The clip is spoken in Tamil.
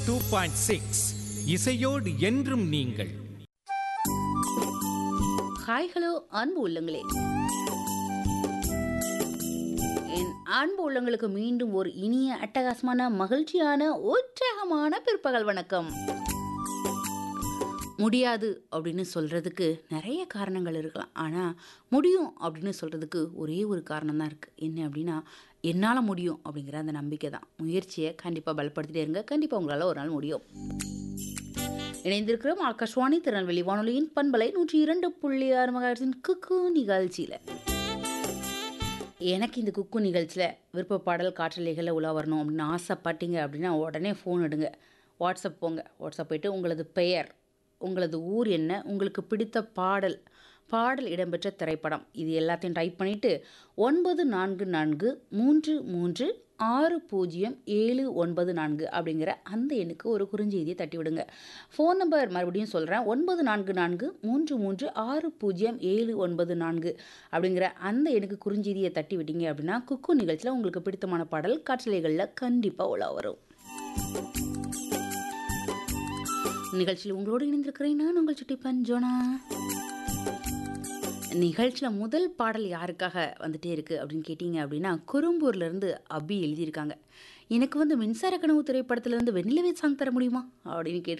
டூ பாயிண்ட் சிக்ஸ் இசையோடு என்றும் நீங்கள் ஹாய் ஹலோ அன்பு உள்ளங்களே என் அன்பு உள்ளங்களுக்கு மீண்டும் ஒரு இனிய அட்டகாசமான மகிழ்ச்சியான உற்சாகமான பிற்பகல் வணக்கம் முடியாது அப்படின்னு சொல்கிறதுக்கு நிறைய காரணங்கள் இருக்கலாம் ஆனால் முடியும் அப்படின்னு சொல்கிறதுக்கு ஒரே ஒரு காரணம் தான் இருக்குது என்ன அப்படின்னா என்னால் முடியும் அப்படிங்கிற அந்த நம்பிக்கை தான் முயற்சியை கண்டிப்பாக பலப்படுத்திட்டே இருங்க கண்டிப்பாக உங்களால் ஒரு நாள் முடியும் இணைந்திருக்கிறோம் ஆகாஷ்வாணி திருநெல்வேலி வானொலியின் பண்பலை நூற்றி இரண்டு புள்ளி ஆறு மகாயிரத்தின் குக்கு நிகழ்ச்சியில் எனக்கு இந்த குக்கு நிகழ்ச்சியில் விருப்ப பாடல் காற்றலைகளில் உலா வரணும் அப்படின்னு ஆசைப்பட்டீங்க அப்படின்னா உடனே ஃபோன் எடுங்க வாட்ஸ்அப் போங்க வாட்ஸ்அப் போயிட்டு உங்களது பெயர் உங்களது ஊர் என்ன உங்களுக்கு பிடித்த பாடல் பாடல் இடம்பெற்ற திரைப்படம் இது எல்லாத்தையும் டைப் பண்ணிவிட்டு ஒன்பது நான்கு நான்கு மூன்று மூன்று ஆறு பூஜ்ஜியம் ஏழு ஒன்பது நான்கு அப்படிங்கிற அந்த எண்ணுக்கு ஒரு குறுஞ்செய்தியை தட்டி விடுங்க ஃபோன் நம்பர் மறுபடியும் சொல்கிறேன் ஒன்பது நான்கு நான்கு மூன்று மூன்று ஆறு பூஜ்ஜியம் ஏழு ஒன்பது நான்கு அப்படிங்கிற அந்த எண்ணுக்கு குறுஞ்செய்தியை தட்டி விட்டீங்க அப்படின்னா குக்கு நிகழ்ச்சியில் உங்களுக்கு பிடித்தமான பாடல் காற்றலைகளில் கண்டிப்பாக உலா வரும் நிகழ்ச்சியில் உங்களோடு இணைந்திருக்கிறேன் நான் உங்கள் சுட்டி பஞ்சோனா நிகழ்ச்சியில் முதல் பாடல் யாருக்காக வந்துட்டே இருக்குது அப்படின்னு கேட்டிங்க அப்படின்னா குறும்பூர்லேருந்து அபி எழுதியிருக்காங்க எனக்கு வந்து மின்சார கனவு திரைப்படத்துலேருந்து வெண்ணிலவே சாங் தர முடியுமா அப்படின்னு கேட்டு